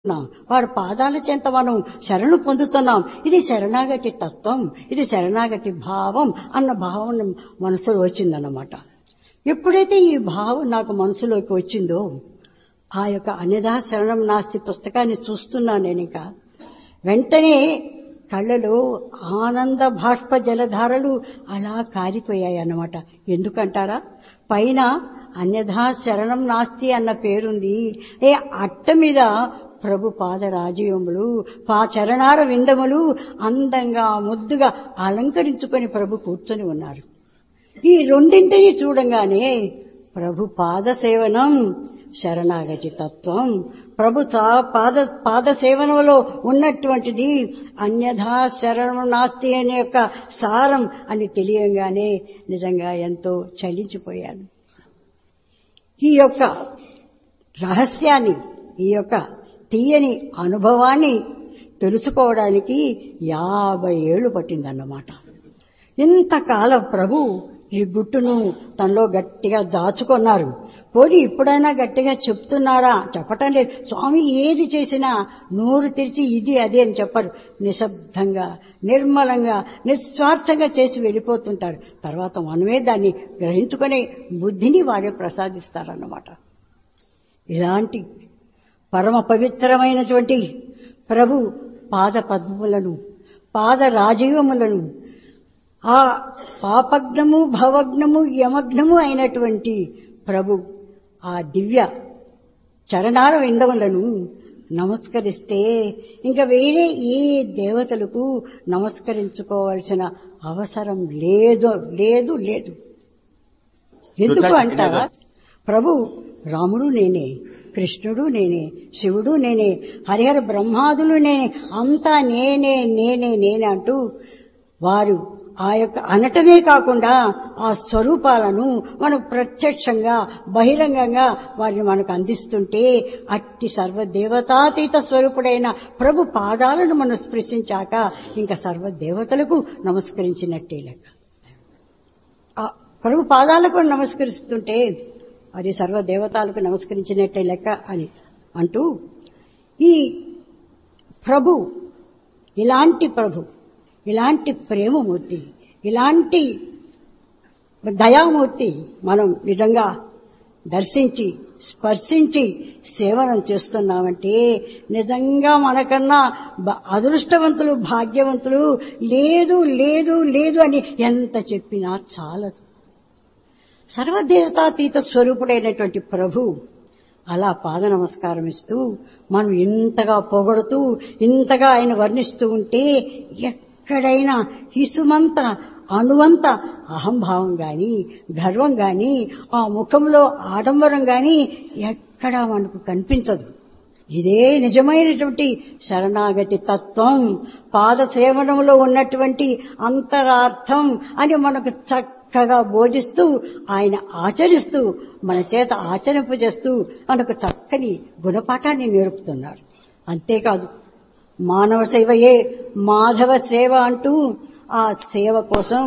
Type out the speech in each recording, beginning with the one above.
ఉన్నాం. వారి పాదాల చెంత మనం శరణు పొందుతున్నాం ఇది శరణాగతి తత్వం ఇది శరణాగతి భావం అన్న భావన మనసులో వచ్చిందన్నమాట ఎప్పుడైతే ఈ భావం నాకు మనసులోకి వచ్చిందో ఆ యొక్క అన్యదా శరణం నాస్తి పుస్తకాన్ని చూస్తున్నాను నేను ఇక వెంటనే కళ్ళలో ఆనంద బాష్ప జలధారలు అలా కారిపోయాయి అన్నమాట ఎందుకంటారా పైన అన్యథా శరణం నాస్తి అన్న పేరుంది ఏ అట్ట మీద ప్రభు పాద రాజీవములు పా చరణార విందములు అందంగా ముద్దుగా అలంకరించుకొని ప్రభు కూర్చొని ఉన్నారు ఈ రెండింటిని చూడంగానే ప్రభు పాద సేవనం శరణాగతి తత్వం ప్రభు పాద పాద సేవనంలో ఉన్నటువంటిది అన్యథా శరణం నాస్తి అనే యొక్క సారం అని తెలియంగానే నిజంగా ఎంతో చలించిపోయాను ఈ యొక్క రహస్యాన్ని ఈ యొక్క తీయని అనుభవాన్ని తెలుసుకోవడానికి యాభై ఏళ్లు పట్టిందన్నమాట ఇంతకాలం ప్రభు ఈ గుట్టును తనలో గట్టిగా దాచుకున్నారు పోనీ ఇప్పుడైనా గట్టిగా చెప్తున్నారా చెప్పటం లేదు స్వామి ఏది చేసినా నోరు తెరిచి ఇది అది అని చెప్పరు నిశ్శబ్దంగా నిర్మలంగా నిస్వార్థంగా చేసి వెళ్ళిపోతుంటారు తర్వాత మనమే దాన్ని గ్రహించుకునే బుద్ధిని వారే ప్రసాదిస్తారన్నమాట ఇలాంటి పరమ పవిత్రమైనటువంటి ప్రభు పాద పద్మములను పాద రాజీవములను ఆ పాపగ్నము భవగ్నము యమగ్నము అయినటువంటి ప్రభు ఆ దివ్య చరణాల విందములను నమస్కరిస్తే ఇంకా వేరే ఏ దేవతలకు నమస్కరించుకోవాల్సిన అవసరం లేదు లేదు లేదు ఎందుకు అంటారా ప్రభు రాముడు నేనే కృష్ణుడు నేనే శివుడు నేనే హరిహర బ్రహ్మాదులు నేనే అంతా నేనే నేనే నేనే అంటూ వారు ఆ యొక్క అనటమే కాకుండా ఆ స్వరూపాలను మనం ప్రత్యక్షంగా బహిరంగంగా వారిని మనకు అందిస్తుంటే అట్టి సర్వదేవతాతీత స్వరూపుడైన ప్రభు పాదాలను మనం స్పృశించాక ఇంకా సర్వదేవతలకు నమస్కరించినట్టే లెక్క ఆ ప్రభు పాదాలకు నమస్కరిస్తుంటే అది సర్వదేవతలకు నమస్కరించినట్టే లెక్క అని అంటూ ఈ ప్రభు ఇలాంటి ప్రభు ఇలాంటి ప్రేమమూర్తి ఇలాంటి దయామూర్తి మనం నిజంగా దర్శించి స్పర్శించి సేవనం చేస్తున్నామంటే నిజంగా మనకన్నా అదృష్టవంతులు భాగ్యవంతులు లేదు లేదు లేదు అని ఎంత చెప్పినా చాలదు సర్వదేవతాతీత స్వరూపుడైనటువంటి ప్రభు అలా పాద నమస్కారం ఇస్తూ మనం ఇంతగా పొగడుతూ ఇంతగా ఆయన వర్ణిస్తూ ఉంటే ఎక్కడైనా హిసుమంత అణువంత అహంభావం గాని గర్వం గాని ఆ ముఖంలో ఆడంబరం గాని ఎక్కడా మనకు కనిపించదు ఇదే నిజమైనటువంటి శరణాగతి తత్వం పాద సేవనంలో ఉన్నటువంటి అంతరార్థం అని మనకు చక్కగా బోధిస్తూ ఆయన ఆచరిస్తూ మన చేత ఆచరింపు చేస్తూ మనకు చక్కని గుణపాఠాన్ని నేర్పుతున్నారు అంతేకాదు మానవ సేవయే మాధవ సేవ అంటూ ఆ సేవ కోసం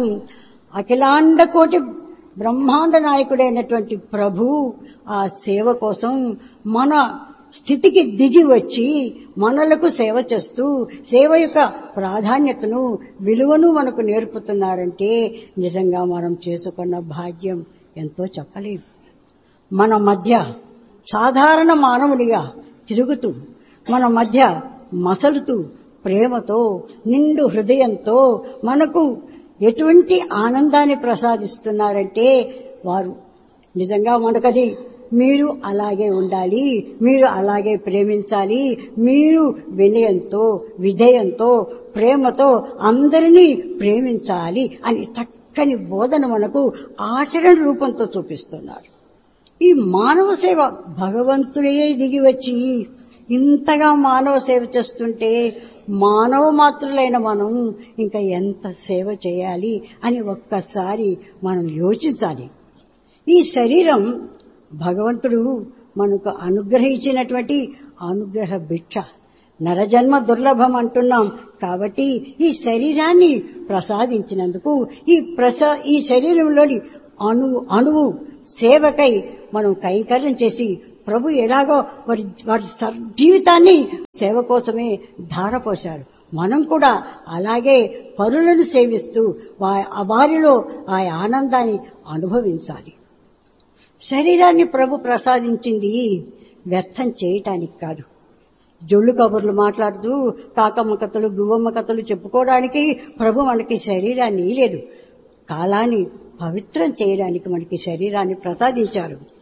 అఖిలాండ కోటి బ్రహ్మాండ నాయకుడైనటువంటి ప్రభు ఆ సేవ కోసం మన స్థితికి దిగి వచ్చి మనలకు సేవ చేస్తూ సేవ యొక్క ప్రాధాన్యతను విలువను మనకు నేర్పుతున్నారంటే నిజంగా మనం చేసుకున్న భాగ్యం ఎంతో చెప్పలేదు మన మధ్య సాధారణ మానవునిగా తిరుగుతూ మన మధ్య మసలుతూ ప్రేమతో నిండు హృదయంతో మనకు ఎటువంటి ఆనందాన్ని ప్రసాదిస్తున్నారంటే వారు నిజంగా మనకది మీరు అలాగే ఉండాలి మీరు అలాగే ప్రేమించాలి మీరు వినయంతో విధేయంతో ప్రేమతో అందరినీ ప్రేమించాలి అని చక్కని బోధన మనకు ఆచరణ రూపంతో చూపిస్తున్నారు ఈ మానవ సేవ భగవంతుడే దిగి వచ్చి ఇంతగా మానవ సేవ చేస్తుంటే మానవ మాత్రులైన మనం ఇంకా ఎంత సేవ చేయాలి అని ఒక్కసారి మనం యోచించాలి ఈ శరీరం భగవంతుడు మనకు అనుగ్రహించినటువంటి అనుగ్రహ భిక్ష నరజన్మ దుర్లభం అంటున్నాం కాబట్టి ఈ శరీరాన్ని ప్రసాదించినందుకు ఈ ప్రసా ఈ శరీరంలోని అణువు అణువు సేవకై మనం కైంకర్యం చేసి ప్రభు ఎలాగో వారి వారి సర్- జీవితాన్ని సేవ కోసమే ధారపోశారు మనం కూడా అలాగే పరులను సేవిస్తూ వా- ఆ వారిలో ఆ ఆనందాన్ని అనుభవించాలి శరీరాన్ని ప్రభు ప్రసాదించింది వ్యర్థం చేయటానికి కాదు జొల్లు కబుర్లు మాట్లాడుతూ కాకమ్మ కథలు గువ్వమ్మ కథలు చెప్పుకోవడానికి ప్రభు మనకి శరీరాన్ని ఇయ్యలేదు కాలాన్ని పవిత్రం చేయడానికి మనకి శరీరాన్ని ప్రసాదించారు